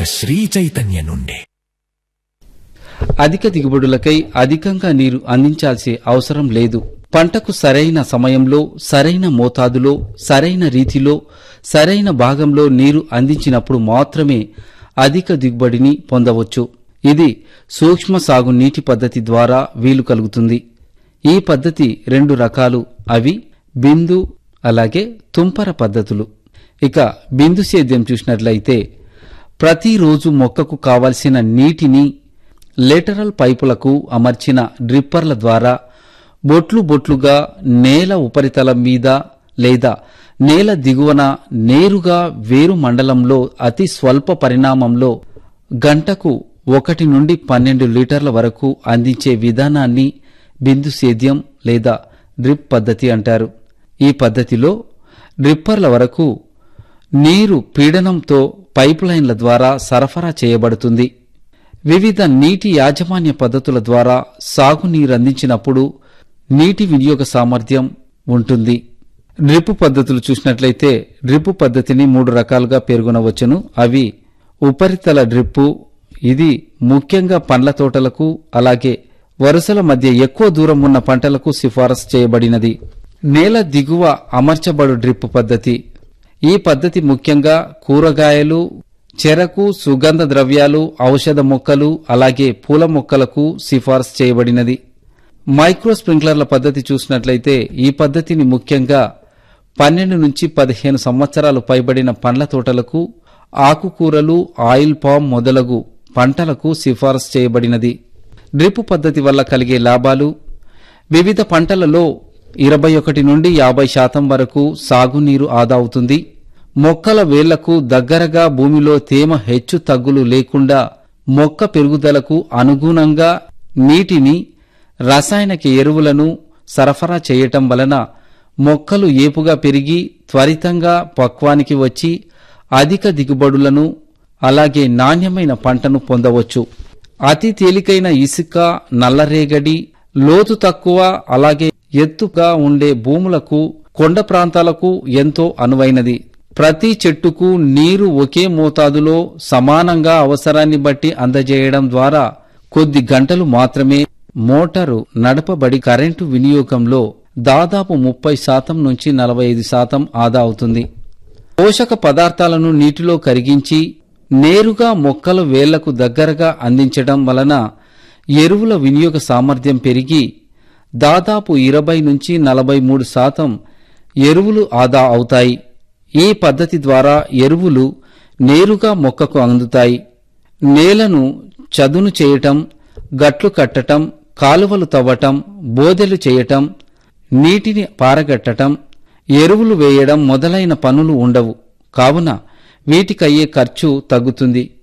శ్రీ చైతన్య నుండి అధిక దిగుబడులకై అధికంగా నీరు అందించాల్సే అవసరం లేదు పంటకు సరైన సమయంలో సరైన మోతాదులో సరైన రీతిలో సరైన భాగంలో నీరు అందించినప్పుడు మాత్రమే అధిక దిగుబడిని పొందవచ్చు ఇది సూక్ష్మ సాగు నీటి పద్ధతి ద్వారా వీలు కలుగుతుంది ఈ పద్ధతి రెండు రకాలు అవి బిందు అలాగే తుంపర పద్ధతులు ఇక బిందు సేద్యం చూసినట్లయితే ప్రతిరోజు మొక్కకు కావలసిన నీటిని లేటరల్ పైపులకు అమర్చిన డ్రిప్పర్ల ద్వారా బొట్లు బొట్లుగా నేల ఉపరితలం మీద లేదా నేల దిగువన నేరుగా వేరు మండలంలో అతి స్వల్ప పరిణామంలో గంటకు ఒకటి నుండి పన్నెండు లీటర్ల వరకు అందించే విధానాన్ని బిందు సేద్యం లేదా డ్రిప్ పద్ధతి అంటారు ఈ పద్ధతిలో డ్రిప్పర్ల వరకు నీరు పీడనంతో పైప్ లైన్ల ద్వారా సరఫరా చేయబడుతుంది వివిధ నీటి యాజమాన్య పద్ధతుల ద్వారా సాగునీరు అందించినప్పుడు నీటి వినియోగ సామర్థ్యం ఉంటుంది డ్రిప్ పద్ధతులు చూసినట్లయితే డ్రిప్ పద్ధతిని మూడు రకాలుగా పేర్కొనవచ్చును అవి ఉపరితల డ్రిప్పు ఇది ముఖ్యంగా పండ్ల తోటలకు అలాగే వరుసల మధ్య ఎక్కువ దూరం ఉన్న పంటలకు సిఫారసు చేయబడినది నేల దిగువ అమర్చబడు డ్రిప్ పద్ధతి ఈ పద్ధతి ముఖ్యంగా కూరగాయలు చెరకు సుగంధ ద్రవ్యాలు ఔషధ మొక్కలు అలాగే పూల మొక్కలకు సిఫారసు చేయబడినది మైక్రో స్ప్రింక్లర్ల పద్ధతి చూసినట్లయితే ఈ పద్ధతిని ముఖ్యంగా పన్నెండు నుంచి పదిహేను సంవత్సరాలు పైబడిన పండ్ల తోటలకు ఆకుకూరలు ఆయిల్ పామ్ మొదలగు పంటలకు సిఫారసు చేయబడినది డ్రిప్ పద్ధతి వల్ల కలిగే లాభాలు వివిధ పంటలలో ఇరవై ఒకటి నుండి యాభై శాతం వరకు సాగునీరు ఆదా అవుతుంది మొక్కల వేళ్లకు దగ్గరగా భూమిలో తేమ హెచ్చు తగ్గులు లేకుండా మొక్క పెరుగుదలకు అనుగుణంగా నీటిని రసాయనిక ఎరువులను సరఫరా చేయటం వలన మొక్కలు ఏపుగా పెరిగి త్వరితంగా పక్వానికి వచ్చి అధిక దిగుబడులను అలాగే నాణ్యమైన పంటను పొందవచ్చు అతి తేలికైన ఇసుక నల్లరేగడి లోతు తక్కువ అలాగే ఎత్తుగా ఉండే భూములకు కొండ ప్రాంతాలకు ఎంతో అనువైనది ప్రతి చెట్టుకు నీరు ఒకే మోతాదులో సమానంగా అవసరాన్ని బట్టి అందజేయడం ద్వారా కొద్ది గంటలు మాత్రమే మోటారు నడపబడి కరెంటు వినియోగంలో దాదాపు ముప్పై శాతం నుంచి నలభై ఐదు శాతం ఆదా అవుతుంది పోషక పదార్థాలను నీటిలో కరిగించి నేరుగా మొక్కల వేళ్లకు దగ్గరగా అందించడం వలన ఎరువుల వినియోగ సామర్థ్యం పెరిగి దాదాపు ఇరవై నుంచి నలభై మూడు శాతం ఎరువులు ఆదా అవుతాయి ఈ పద్ధతి ద్వారా ఎరువులు నేరుగా మొక్కకు అందుతాయి నేలను చదును చేయటం గట్లు కట్టటం కాలువలు తవ్వటం బోదెలు చేయటం నీటిని పారగట్టటం ఎరువులు వేయడం మొదలైన పనులు ఉండవు కావున వీటికయ్యే ఖర్చు తగ్గుతుంది